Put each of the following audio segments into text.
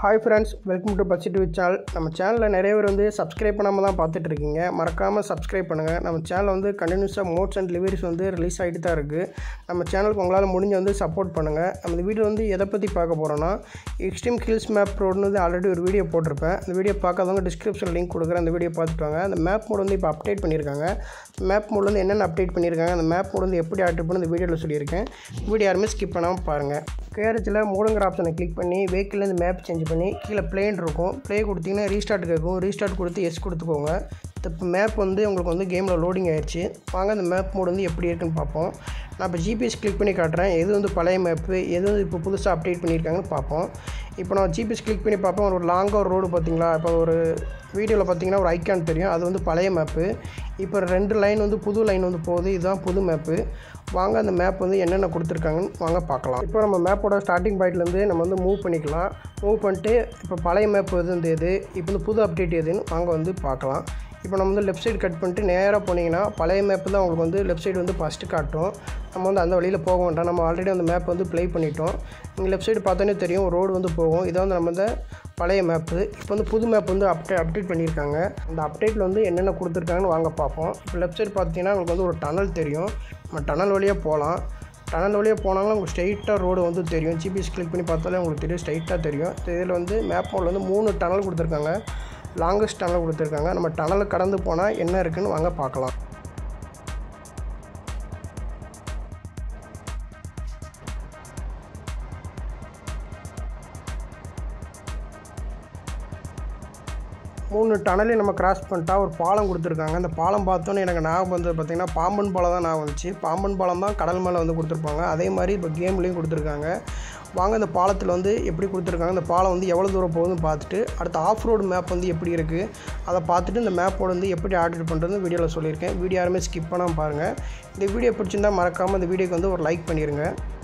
hi friends welcome to budget with channel நம்ம சேனலில் நிறைய பேர் வந்து சப்ஸ்கிரைப் பண்ணாமல் தான் பார்த்துட்டு இருக்கீங்க மறக்காமல் சப்ஸ்கிரைப் பண்ணுங்கள் நம்ம சேனல் வந்து கண்டினியூஸாக மோட்ஸ் அண்ட் லிவரிஸ் வந்து ரிலீஸ் ஆகிட்டு தான் இருக்குது நம்ம சேனலுக்கு உங்களால் முடிஞ்ச வந்து சப்போர்ட் பண்ணுங்கள் நம்ம இந்த வீடியோ வந்து எதை பற்றி பார்க்க போகிறோன்னா எக்ஸ்ட்ரீம் ஹில்ஸ் மேப் ரோடுன்னு வந்து ஆல்ரெடி ஒரு வீடியோ போட்டிருப்பேன் அந்த வீடியோ பார்க்காதவங்க டிஸ்கிரிப்ஷன் லிங்க் கொடுக்குறேன் அந்த வீடியோ பார்த்துட்டு வாங்க அந்த மேப் மோட் வந்து இப்போ அப்டேட் பண்ணியிருக்காங்க மேப் மோட் வந்து என்னென்ன அப்டேட் பண்ணியிருக்காங்க அந்த மேப் மோட் வந்து எப்படி அப்டேட் பண்ணி இந்த வீடியோவில் சொல்லியிருக்கேன் வீடியோ யாருமே ஸ்கிப் பண்ணாமல் பாருங்கள் கேரேஜில் மூடுங்கிற ஆப்ஷனை கிளிக் பண்ணி வெஹிக்கிள்லேருந்து மேப் சேஞ்ச் பண்ணி கீழே பிளேன் இருக்கும் ப்ளே கொடுத்தீங்கன்னா ரீஸ்டார்ட் கேட்கும் ரீஸ்டார்ட் கொடுத்து எஸ் கொடுத்துக்கோங்க இப்போ மேப் வந்து உங்களுக்கு வந்து கேமில் லோடிங் ஆயிடுச்சு வாங்க அந்த மேப் மோட் வந்து எப்படி இருக்குன்னு பார்ப்போம் நான் இப்போ ஜிபிஎஸ் கிளிக் பண்ணி காட்டுறேன் எது வந்து பழைய மேப்பு எது வந்து இப்போ புதுசாக அப்டேட் பண்ணியிருக்காங்கன்னு பார்ப்போம் இப்போ நான் ஜிபிஎஸ் கிளிக் பண்ணி பார்ப்போம் ஒரு லாங்காக ஒரு ரோடு பார்த்தீங்களா இப்போ ஒரு வீடியோவில் பார்த்தீங்கன்னா ஒரு ஐக்கான் தெரியும் அது வந்து பழைய மேப்பு இப்போ ரெண்டு லைன் வந்து புது லைன் வந்து போகுது இதுதான் புது மேப்பு வாங்க அந்த மேப் வந்து என்னென்ன கொடுத்துருக்காங்கன்னு வாங்க பார்க்கலாம் இப்போ நம்ம மேப்போட ஸ்டார்டிங் பாயிண்ட்லேருந்து நம்ம வந்து மூவ் பண்ணிக்கலாம் மூவ் பண்ணிட்டு இப்போ பழைய மேப் எது வந்து எது இப்போ வந்து புது அப்டேட் எதுன்னு வாங்க வந்து பார்க்கலாம் இப்போ நம்ம வந்து லெஃப்ட் சைடு கட் பண்ணிட்டு நேராக போனீங்கன்னா பழைய மேப்பு தான் உங்களுக்கு வந்து லெஃப்ட் சைடு வந்து ஃபஸ்ட்டு காட்டும் நம்ம வந்து அந்த வழியில் போக வேண்டாம் நம்ம ஆல்ரெடி அந்த மேப் வந்து ப்ளே பண்ணிட்டோம் நீங்கள் லெஃப்ட் சைடு பார்த்தோன்னே தெரியும் ரோடு வந்து போகும் இதை வந்து நம்ம இந்த பழைய மேப்பு இப்போ வந்து புது மேப் வந்து அப்டே அப்டேட் பண்ணியிருக்காங்க அந்த அப்டேட்டில் வந்து என்னென்ன கொடுத்துருக்காங்கன்னு வாங்க பார்ப்போம் இப்போ லெஃப்ட் சைடு பார்த்தீங்கன்னா உங்களுக்கு வந்து ஒரு டனல் தெரியும் நம்ம டனல் வழியாக போகலாம் டனல் வழியாக போனாலும் உங்களுக்கு ஸ்ட்ரைட்டாக ரோடு வந்து தெரியும் ஜிபிஎஸ் கிளிக் பண்ணி பார்த்தாலே உங்களுக்கு தெரியும் ஸ்ட்ரைட்டாக தெரியும் இதில் வந்து மேப் மோடில் வந்து மூணு டனல் கொடுத்துருக்காங்க லாங்கஸ்ட் டனல் கொடுத்துருக்காங்க நம்ம டனலை கடந்து போனால் என்ன இருக்குன்னு வாங்க பார்க்கலாம் மூணு டனலையும் நம்ம கிராஸ் பண்ணிட்டா ஒரு பாலம் கொடுத்துருக்காங்க அந்த பாலம் பார்த்தோன்னே எனக்கு ஞாபகம் வந்தது பார்த்திங்கன்னா பாம்பன் பாலம் தான் ஞாபகம் வந்துச்சு பாம்பன் பாலம் தான் கடல் மேலே வந்து கொடுத்துருப்பாங்க அதே மாதிரி இப்போ கேம்லேயும் கொடுத்துருக்காங்க வாங்க இந்த பாலத்தில் வந்து எப்படி கொடுத்துருக்காங்க இந்த பாலம் வந்து எவ்வளோ தூரம் போகுதுன்னு பார்த்துட்டு அடுத்த ஆஃப் ரோடு மேப் வந்து எப்படி இருக்குது அதை பார்த்துட்டு இந்த மேப்போட வந்து எப்படி ஆர்டர் பண்ணுறது வீடியோவில் சொல்லியிருக்கேன் வீடியோ யாருமே ஸ்கிப் பண்ணாமல் பாருங்கள் இந்த வீடியோ பிடிச்சிருந்தால் மறக்காமல் இந்த வீடியோக்கு வந்து ஒரு லைக் பண்ணிடுங்க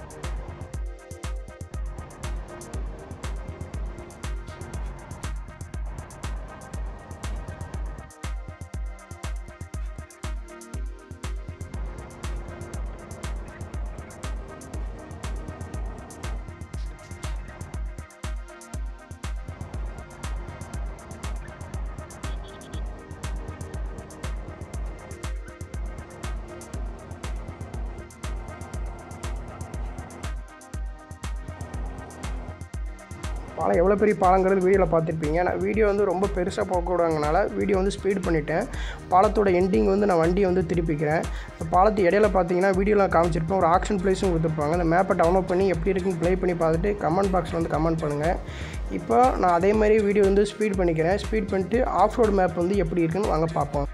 பாலம் எவ்வளோ பெரிய பாலங்கிறது வீடியோவில் பார்த்துருப்பீங்க நான் வீடியோ வந்து ரொம்ப பெருசாக போகக்கூடாங்கனால வீடியோ வந்து ஸ்பீட் பண்ணிட்டேன் பாலத்தோட எண்டிங் வந்து நான் வண்டியை வந்து திருப்பிக்கிறேன் இந்த பாலத்து இடையில பார்த்தீங்கன்னா வீடியோவில் காமிச்சிருப்பேன் ஒரு ஆக்ஷன் ப்ளேஸும் கொடுத்துருப்பாங்க அந்த மேப்பை டவுன்லோட் பண்ணி எப்படி இருக்குன்னு ப்ளே பண்ணி பார்த்துட்டு கமெண்ட் பாக்ஸில் வந்து கமெண்ட் பண்ணுங்கள் இப்போ நான் அதே மாதிரி வீடியோ வந்து ஸ்பீட் பண்ணிக்கிறேன் ஸ்பீட் பண்ணிட்டு ஆஃப் ரோடு மேப் வந்து எப்படி இருக்குன்னு வாங்க பார்ப்போம்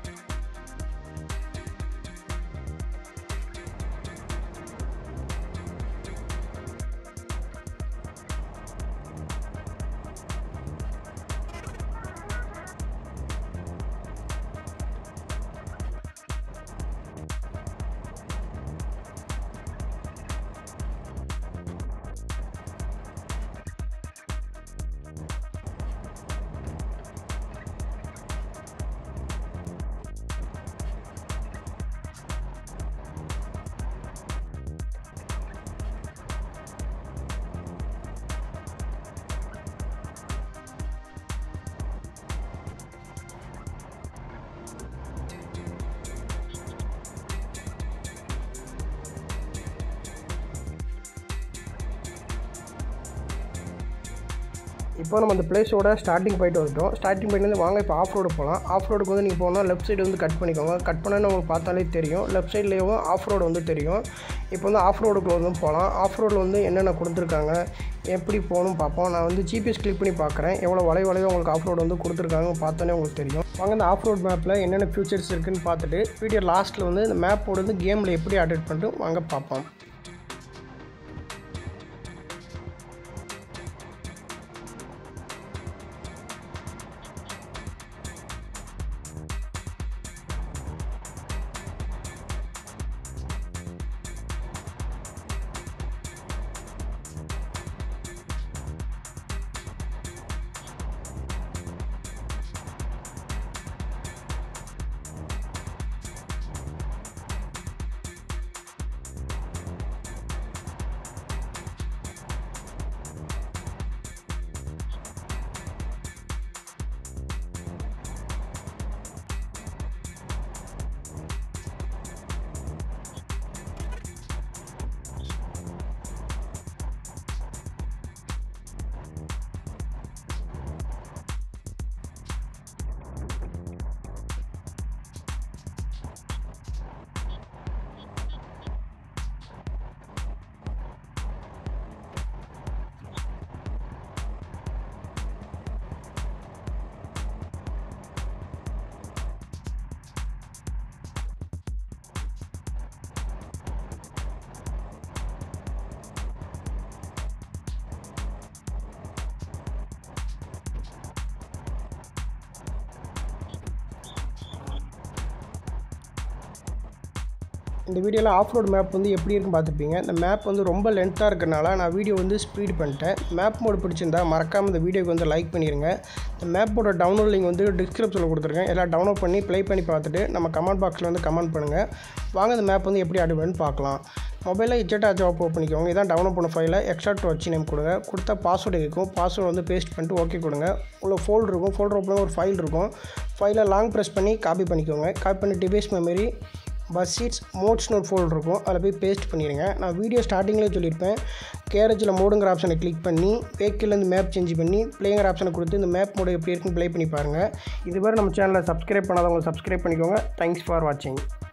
இப்போ நம்ம அந்த பிளேஸோட ஸ்டார்டிங் பாயிண்ட் வந்துட்டோம் ஸ்டார்டிங் பாயிண்ட்லேருந்து வாங்க இப்போ ஆஃப் ரோடு போகலாம் ஆஃப் ரோடுக்கு வந்து நீங்கள் போனால் லெஃப்ட் சைடு வந்து கட் பண்ணிக்கோங்க கட் பண்ணால் உங்களுக்கு பார்த்தாலே தெரியும் லெஃப்ட் சைட்லேயும் ஆஃப் ரோடு வந்து தெரியும் இப்போ வந்து ஆஃப் ரோடுக்குள்ள வந்து போகலாம் ஆஃப் ரோடில் வந்து என்னென்ன கொடுத்துருக்காங்க எப்படி போகணும் பார்ப்போம் நான் வந்து ஜிபிஎஸ் கிளிக் பண்ணி பார்க்குறேன் எவ்வளோ வளை வளைவு உங்களுக்கு ஆஃப் ரோடு வந்து கொடுத்துருக்காங்க பார்த்தோன்னே உங்களுக்கு தெரியும் வாங்க இந்த ஆஃப் ரோட் மேப்பில் என்னென்ன ஃபியூச்சர்ஸ் இருக்குன்னு பார்த்துட்டு வீடியோ லாஸ்ட்டில் வந்து இந்த மேப்போட வந்து கேமில் எப்படி அப்டேட் பண்ணிட்டு வாங்க பார்ப்போம் இந்த வீடியோவில் ஆஃப் ரோட் மேப் வந்து எப்படி இருக்குன்னு பார்த்துப்பீங்க இந்த மேப் வந்து ரொம்ப லென்த்தாக இருக்கிறனால நான் வீடியோ வந்து ஸ்பீட் பண்ணிட்டேன் மேப் மோடு பிடிச்சிருந்தா மறக்காமல் இந்த வீடியோக்கு வந்து லைக் பண்ணிடுங்க இந்த மேப்போட டவுன்லோட் லிங்க் வந்து டிஸ்கிரிப்ஷனில் கொடுத்துருக்கேன் எல்லாம் டவுன்லோட் பண்ணி ப்ளே பண்ணி பார்த்துட்டு நம்ம கமெண்ட் பாக்ஸில் வந்து கமெண்ட் பண்ணுங்கள் வாங்க இந்த மேப் வந்து எப்படி ஆட் பார்க்கலாம் மொபைலில் இஜெட் ஆச் ஓப்பன் பண்ணிக்கோங்க இதான் டவுன்லோட் பண்ண ஃபைலை எக்ஸ்ட்ரா டு வச்சு நேம் கொடுங்க கொடுத்தா பாஸ்வேர்டு கேட்கும் பாஸ்வேர்டு வந்து பேஸ்ட் பண்ணிட்டு ஓகே கொடுங்க உள்ள ஃபோல்டர் இருக்கும் ஃபோல்டர் ஓப்பன் ஒரு ஃபைல் இருக்கும் ஃபைலை லாங் ப்ரெஸ் பண்ணி காப்பி பண்ணிக்கோங்க காப்பி பண்ணி டிவைஸ் மெமரி பஸ் சீட்ஸ் மோட்ஸ்னு ஒரு ஃபோல்டர் இருக்கும் அதில் போய் பேஸ்ட் பண்ணிடுங்க நான் வீடியோ ஸ்டார்டிங்லேயே சொல்லியிருப்பேன் கேரேஜில் மோடுங்கிற ஆப்ஷனை கிளிக் பண்ணி வேக்கிலேருந்து மேப் சேஞ்ச் பண்ணி பிளேங்கிற ஆப்ஷனை கொடுத்து இந்த மேப் மோடு எப்படி இருக்குன்னு ப்ளே பண்ணி பாருங்கள் இதுவரை நம்ம சேனலை சப்ஸ்கிரைப் பண்ணாதவங்க சப்ஸ்கிரைப் பண்ணிக்கோங்க தேங்க்ஸ் ஃபார் வாட்சிங்